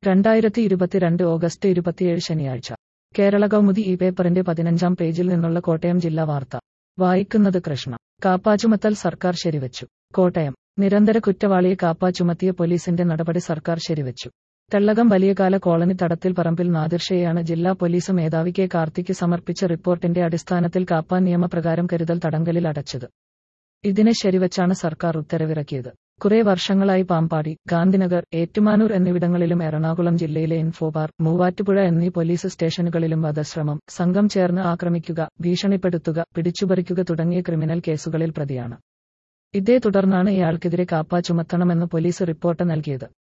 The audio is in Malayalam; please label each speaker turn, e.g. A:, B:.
A: രണ്ടായിരത്തി ഇരുപത്തിരണ്ട് ഓഗസ്റ്റ് ഇരുപത്തിയേഴ് ശനിയാഴ്ച കേരള കൗമുദി ഈ പേപ്പറിന്റെ പതിനഞ്ചാം പേജിൽ നിന്നുള്ള കോട്ടയം ജില്ലാ വാർത്ത വായിക്കുന്നത് കൃഷ്ണ കാപ്പ ചുമത്തൽ സർക്കാർ ശരിവച്ചു കോട്ടയം നിരന്തര കുറ്റവാളിയെ കാപ്പ ചുമത്തിയ പോലീസിന്റെ നടപടി സർക്കാർ ശരിവച്ചു തെള്ളകം വലിയകാല കോളനി തടത്തിൽ പറമ്പിൽ നാദിർഷയെയാണ് ജില്ലാ പോലീസ് മേധാവി കെ കാർത്തിക്ക് സമർപ്പിച്ച റിപ്പോർട്ടിന്റെ അടിസ്ഥാനത്തിൽ കാപ്പ നിയമപ്രകാരം കരുതൽ തടങ്കലിൽ അടച്ചത് ഇതിനെ ശരിവച്ചാണ് സർക്കാർ ഉത്തരവിറക്കിയത് കുറെ വർഷങ്ങളായി പാമ്പാടി ഗാന്ധിനഗർ ഏറ്റുമാനൂർ എന്നിവിടങ്ങളിലും എറണാകുളം ജില്ലയിലെ ഇൻഫോപാർ മൂവാറ്റുപുഴ എന്നീ പോലീസ് സ്റ്റേഷനുകളിലും വധശ്രമം സംഘം ചേർന്ന് ആക്രമിക്കുക ഭീഷണിപ്പെടുത്തുക പിടിച്ചുപറിക്കുക തുടങ്ങിയ ക്രിമിനൽ കേസുകളിൽ പ്രതിയാണ് ഇതേ തുടർന്നാണ് ഇയാൾക്കെതിരെ കാപ്പ ചുമത്തണമെന്ന് പോലീസ് റിപ്പോർട്ട് നൽകിയത്